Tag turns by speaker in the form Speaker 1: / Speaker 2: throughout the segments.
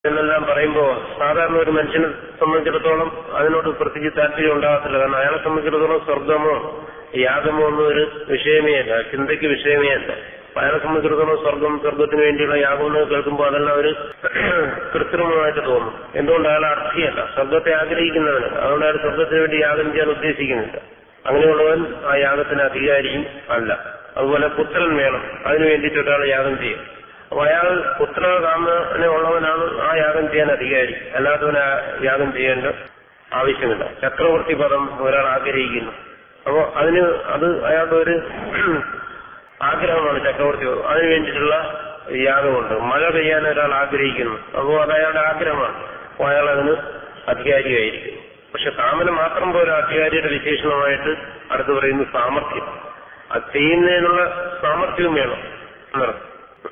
Speaker 1: എന്നെല്ലാം പറയുമ്പോൾ സാധാരണ ഒരു മനുഷ്യനെ സംബന്ധിച്ചിടത്തോളം അതിനോട് പ്രത്യേകിച്ച് താല്പര്യം ഉണ്ടാകത്തില്ല കാരണം അയാളെ സംബന്ധിച്ചിടത്തോളം സ്വർഗമോ യാഗമോ ഒന്നും ഒരു വിഷയമേ അല്ല ചിന്തയ്ക്ക് വിഷയമേ അല്ല അപ്പൊ അയാളെ സംബന്ധിച്ചിടത്തോളം സ്വർഗം സ്വർഗത്തിന് വേണ്ടിയുള്ള യാഗം എന്ന് കേൾക്കുമ്പോൾ അതെല്ലാം ഒരു കൃത്രിമമായിട്ട് തോന്നും എന്തുകൊണ്ട് അയാൾ അർത്ഥിയല്ല സ്വർഗത്തെ ആഗ്രഹിക്കുന്നവന് അതുകൊണ്ട് അയാൾ സ്വർഗത്തിന് വേണ്ടി യാഗം ചെയ്യാൻ ഉദ്ദേശിക്കുന്നില്ല അങ്ങനെയുള്ളവൻ ആ യാഗത്തിന് അധികാരിയും അല്ല അതുപോലെ പുത്രൻ വേണം അതിനു വേണ്ടിയിട്ട് ഒരാൾ യാഗം ചെയ്യും അപ്പൊ അയാൾ പുത്രകാമനെ ഉള്ളവനാണ് ആ യാഗം ചെയ്യാൻ അധികാരി അല്ലാത്തവന് ആ യാഗം ചെയ്യേണ്ട ആവശ്യമില്ല ചക്രവർത്തി പദം ഒരാൾ ആഗ്രഹിക്കുന്നു അപ്പോ അതിന് അത് അയാളുടെ ഒരു ആഗ്രഹമാണ് ചക്രവർത്തി പദം അതിനു വേണ്ടിയിട്ടുള്ള യാഗമുണ്ട് മഴ പെയ്യാൻ ഒരാൾ ആഗ്രഹിക്കുന്നു അപ്പോൾ അത് അയാളുടെ ആഗ്രഹമാണ് അപ്പോൾ അയാൾ അതിന് അധികാരിയായിരിക്കും പക്ഷെ കാമന മാത്രം പോലെ അധികാരിയുടെ വിശേഷണമായിട്ട് അടുത്ത് പറയുന്നു സാമർഥ്യം അത് ചെയ്യുന്നതിനുള്ള സാമർഥ്യവും വേണം എന്നർത്ഥം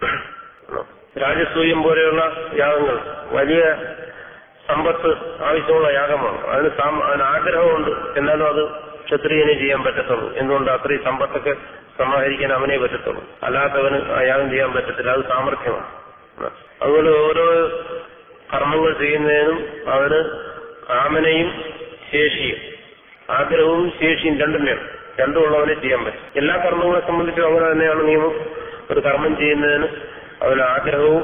Speaker 1: രാജസൂയം പോലെയുള്ള യാഗങ്ങൾ വലിയ സമ്പത്ത് ആവശ്യമുള്ള യാഗമാണ് അതിന് സാം- അതിന് ആഗ്രഹമുണ്ട് എന്നാലും അത് ക്ഷത്രിയനെ ചെയ്യാൻ പറ്റത്തുള്ളൂ എന്തുകൊണ്ട് അത്രയും സമ്പത്തൊക്കെ സമാഹരിക്കാൻ അവനെ പറ്റത്തുള്ളൂ അല്ലാത്തവന് ആ യാഗം ചെയ്യാൻ പറ്റത്തില്ല അത് സാമർഥ്യമാണ് അതുപോലെ ഓരോ കർമ്മങ്ങൾ ചെയ്യുന്നതിനും അവന് കാമനയും ശേഷിയും ആഗ്രഹവും ശേഷിയും രണ്ടും വേണം രണ്ടും ഉള്ളവനെ ചെയ്യാൻ പറ്റും എല്ലാ കർമ്മങ്ങളെ സംബന്ധിച്ചും അങ്ങനെ തന്നെയാണ് നിയമം ഒരു കർമ്മം ചെയ്യുന്നതിന് അവന് ആഗ്രഹവും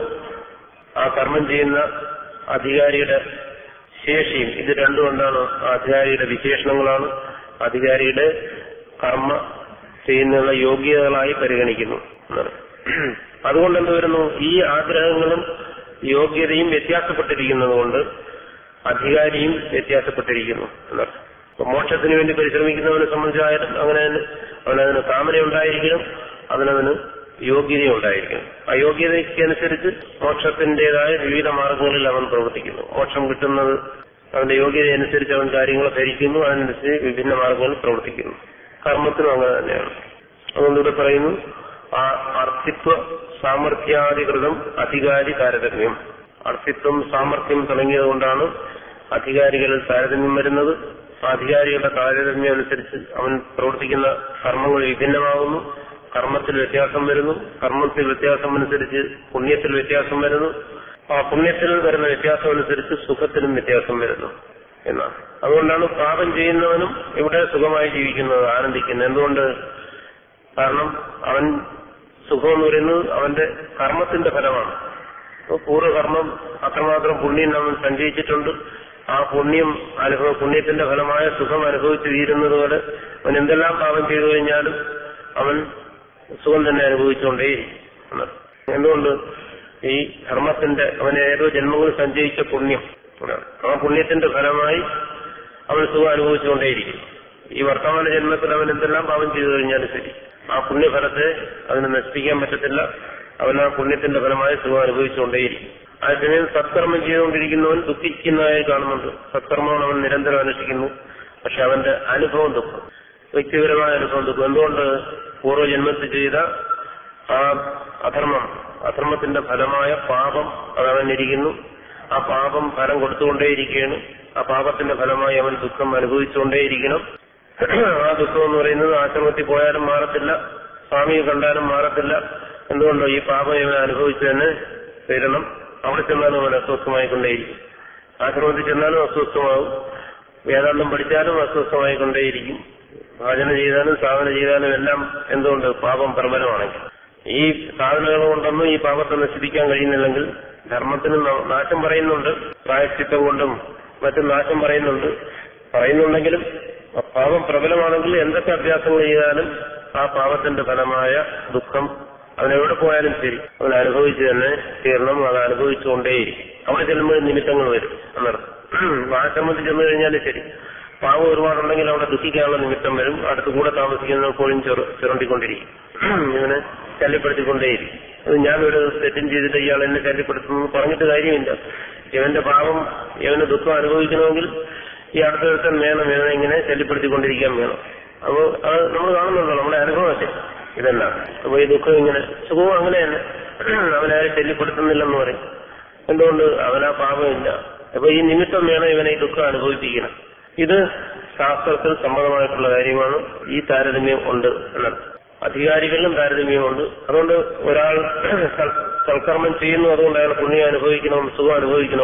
Speaker 1: ആ കർമ്മം ചെയ്യുന്ന അധികാരിയുടെ ശേഷിയും ഇത് രണ്ടും എന്താണ് ആ അധികാരിയുടെ വിശേഷണങ്ങളാണ് അധികാരിയുടെ കർമ്മ ചെയ്യുന്നതിനുള്ള യോഗ്യതകളായി പരിഗണിക്കുന്നു എന്നാണ്. അതുകൊണ്ട് എന്ത് വരുന്നു ഈ ആഗ്രഹങ്ങളും യോഗ്യതയും വ്യത്യാസപ്പെട്ടിരിക്കുന്നത് കൊണ്ട് അധികാരിയും വ്യത്യാസപ്പെട്ടിരിക്കുന്നു എന്നർത്ഥം അപ്പൊ മോക്ഷത്തിന് വേണ്ടി പരിശ്രമിക്കുന്നവനെ സംബന്ധിച്ചായാലും അങ്ങനെ തന്നെ അവനതിന് കാമന ഉണ്ടായിരിക്കണം അതിനതിന് യോഗ്യത ഉണ്ടായിരിക്കണം ആ യോഗ്യതയ്ക്കനുസരിച്ച് മോക്ഷത്തിന്റേതായ വിവിധ മാർഗങ്ങളിൽ അവൻ പ്രവർത്തിക്കുന്നു മോക്ഷം കിട്ടുന്നത് അവന്റെ യോഗ്യത അനുസരിച്ച് അവൻ കാര്യങ്ങൾ ധരിക്കുന്നു അതിനനുസരിച്ച് വിഭിന്ന മാർഗങ്ങളിൽ പ്രവർത്തിക്കുന്നു കർമ്മത്തിനും അങ്ങനെ തന്നെയാണ് അതുകൊണ്ട് ഇവിടെ പറയുന്നു ആ അർത്ഥിത്വ സാമർഥ്യാധികൃതം അധികാരി താരതമ്യം അർത്ഥിത്വം സാമർഥ്യം തുടങ്ങിയത് കൊണ്ടാണ് അധികാരികളിൽ താരതമ്യം വരുന്നത് ആ അധികാരികളുടെ താരതമ്യം അനുസരിച്ച് അവൻ പ്രവർത്തിക്കുന്ന കർമ്മങ്ങൾ വിഭിന്നമാകുന്നു കർമ്മത്തിൽ വ്യത്യാസം വരുന്നു കർമ്മത്തിൽ വ്യത്യാസം അനുസരിച്ച് പുണ്യത്തിൽ വ്യത്യാസം വരുന്നു ആ പുണ്യത്തിൽ വരുന്ന വ്യത്യാസം അനുസരിച്ച് സുഖത്തിനും വ്യത്യാസം വരുന്നു എന്നാണ് അതുകൊണ്ടാണ് പാപം ചെയ്യുന്നവനും ഇവിടെ സുഖമായി ജീവിക്കുന്നത് ആനന്ദിക്കുന്നത് എന്തുകൊണ്ട് കാരണം അവൻ സുഖം എന്ന് പറയുന്നത് അവന്റെ കർമ്മത്തിന്റെ ഫലമാണ് അപ്പൊ പൂർവ്വകർമ്മം അത്രമാത്രം പുണ്യം അവൻ സഞ്ചയിച്ചിട്ടുണ്ട് ആ പുണ്യം അനുഭവ പുണ്യത്തിന്റെ ഫലമായ സുഖം അനുഭവിച്ചു തീരുന്നത് പോലെ അവൻ എന്തെല്ലാം പാപം ചെയ്തു കഴിഞ്ഞാലും അവൻ സുഖം തന്നെ അനുഭവിച്ചുകൊണ്ടേയിരിക്കും എന്നർത്ഥം. എന്തുകൊണ്ട് ഈ ധർമ്മത്തിന്റെ അവൻ ഏതോ ജന്മങ്ങൾ സഞ്ചയിച്ച പുണ്യം അതാണ്. ആ പുണ്യത്തിന്റെ ഫലമായി അവൻ സുഖം അനുഭവിച്ചുകൊണ്ടേയിരിക്കും ഈ വർത്തമാന ജന്മത്തിൽ അവൻ എന്തെല്ലാം പാപം ചെയ്തു കഴിഞ്ഞാലും ശരി ആ പുണ്യഫലത്തെ അതിനെ നശിപ്പിക്കാൻ പറ്റത്തില്ല അവൻ ആ പുണ്യത്തിന്റെ ഫലമായി സുഖം അനുഭവിച്ചുകൊണ്ടേയിരിക്കും അതേസമയം സത്കർമ്മം ചെയ്തുകൊണ്ടിരിക്കുന്നവൻ ദുഃഖിക്കുന്നതായി കാണുന്നുണ്ട് സത്കർമ്മമാണ് അവൻ നിരന്തരം അനുഷ്ഠിക്കുന്നു പക്ഷെ അവന്റെ അനുഭവം ദുഃഖം വ്യക്തിപരമായ അനുഭവം ദുഃഖം എന്തുകൊണ്ട് പൂർവ്വജന്മത്തിൽ ചെയ്ത ആ അധർമ്മം അധർമ്മത്തിന്റെ ഫലമായ പാപം അത് അവനിരിക്കുന്നു ആ പാപം ഫലം കൊടുത്തുകൊണ്ടേയിരിക്കുകയാണ് ആ പാപത്തിന്റെ ഫലമായി അവൻ ദുഃഖം അനുഭവിച്ചുകൊണ്ടേയിരിക്കണം ആ ദുഃഖം എന്ന് പറയുന്നത് ആശ്രമത്തിൽ പോയാലും മാറത്തില്ല സ്വാമിയെ കണ്ടാലും മാറത്തില്ല എന്തുകൊണ്ടോ ഈ പാപം ഇവൻ അനുഭവിച്ചു തന്നെ തീരണം അവിടെ ചെന്നാലും അവൻ അസ്വസ്ഥമായിക്കൊണ്ടേയിരിക്കും ആശ്രമത്തിൽ ചെന്നാലും അസ്വസ്ഥമാവും വേദാന്തം പഠിച്ചാലും അസ്വസ്ഥമായിക്കൊണ്ടേയിരിക്കും ഭാജന ചെയ്താലും സാധന ചെയ്താലും എല്ലാം എന്തുകൊണ്ട് പാപം പ്രബലമാണെങ്കിൽ ഈ സാധനകൾ കൊണ്ടൊന്നും ഈ പാപത്തെ നശിപ്പിക്കാൻ കഴിയുന്നില്ലെങ്കിൽ ധർമ്മത്തിന് ന- നാശം പറയുന്നുണ്ട് പ്രായശ്ചിത്തം കൊണ്ടും മറ്റും നാശം പറയുന്നുണ്ട് പറയുന്നുണ്ടെങ്കിലും ആ പാപം പ്രബലമാണെങ്കിൽ എന്തൊക്കെ അഭ്യാസങ്ങൾ ചെയ്താലും ആ പാപത്തിന്റെ ഫലമായ ദുഃഖം അവനെവിടെ പോയാലും ശരി അവൻ അനുഭവിച്ചു തന്നെ തീർണം അത് അനുഭവിച്ചുകൊണ്ടേയിരിക്കും അവിടെ ചെല്ലുമ്പോൾ നിമിത്തങ്ങൾ വരും എന്നർത്ഥം ആശ്രമത്തിൽ ചെന്ന് കഴിഞ്ഞാലും ശരി പാവം ഒരുപാടുണ്ടെങ്കിൽ അവിടെ ദുഃഖിക്കാനുള്ള നിമിത്തം വരും അടുത്ത് കൂടെ താമസിക്കുന്നപ്പോഴും ചെറു ചുരണ്ടിക്കൊണ്ടിരിക്കും ഇങ്ങനെ ശല്യപ്പെടുത്തിക്കൊണ്ടേയിരിക്കും അത് ഞാൻ ഒരു തെറ്റും ചെയ്തിട്ട് ഇയാൾ എന്നെ ശല്യപ്പെടുത്തുന്നു പറഞ്ഞിട്ട് കാര്യമില്ല ഇവന്റെ പാവം ഇവന് ദുഃഖം അനുഭവിക്കണമെങ്കിൽ ഈ അടുത്തൊരുത്തൻ വേണം ഇവനെ ഇങ്ങനെ ശല്യപ്പെടുത്തിക്കൊണ്ടിരിക്കാൻ വേണം അപ്പോ അത് നമ്മൾ കാണുന്നുണ്ടോ നമ്മുടെ അനുഭവമല്ലേ ഇതെല്ലാം അപ്പൊ ഈ ദുഃഖം ഇങ്ങനെ സുഖവും അങ്ങനെ തന്നെ അവനാരെ ശല്യപ്പെടുത്തുന്നില്ലെന്ന് പറയും എന്തുകൊണ്ട് അവനാ പാപമില്ല അപ്പൊ ഈ നിമിത്തം വേണം ഇവനെ ഈ ദുഃഖം അനുഭവിപ്പിക്കണം ഇത് ശാസ്ത്രത്തിൽ സമ്മതമായിട്ടുള്ള കാര്യമാണ് ഈ താരതമ്യം ഉണ്ട് എന്നത് അധികാരികളിലും താരതമ്യമുണ്ട് അതുകൊണ്ട് ഒരാൾ സൽ- സൽക്കർമ്മം ചെയ്യുന്നു അതുകൊണ്ട് അയാൾ പുണ്യം അനുഭവിക്കണം സുഖം അനുഭവിക്കണം